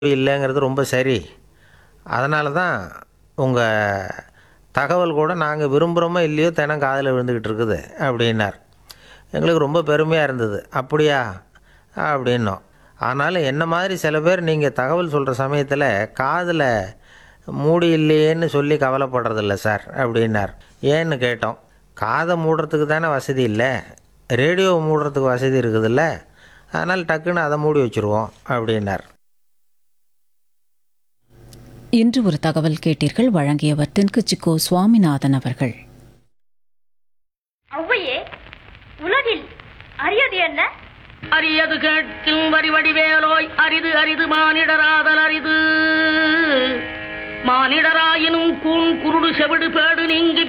இல்லைங்கிறது ரொம்ப சரி அதனால தான் உங்கள் தகவல் கூட நாங்கள் விரும்புகிறோமோ இல்லையோ தினம் காதில் விழுந்துக்கிட்டு இருக்குது அப்படின்னார் எங்களுக்கு ரொம்ப பெருமையாக இருந்தது அப்படியா அப்படின்னோம் ஆனாலும் என்ன மாதிரி சில பேர் நீங்கள் தகவல் சொல்கிற சமயத்தில் காதில் மூடி இல்லையேன்னு சொல்லி கவலைப்படுறதில்ல சார் அப்படின்னார் ஏன்னு கேட்டோம் காதை மூடுறதுக்கு தானே வசதி இல்லை ரேடியோ மூடுறதுக்கு வசதி இருக்குதுல்ல அதனால் டக்குன்னு அதை மூடி வச்சுருவோம் அப்படின்னார் இன்று ஒரு தகவல் கேட்டீர்கள் வழங்கியவர் தென்குச்சிக்கோ சுவாமிநாதன் அவர்கள் ஔவையே உலகில் அரியது என்ன அரியது கேட்கும் வரிவடிவேலோய் அரிது அரிது மானிடராதல் அரிது மானிடராயினும் கூன் குருடு செவிடு பேடு நீங்கி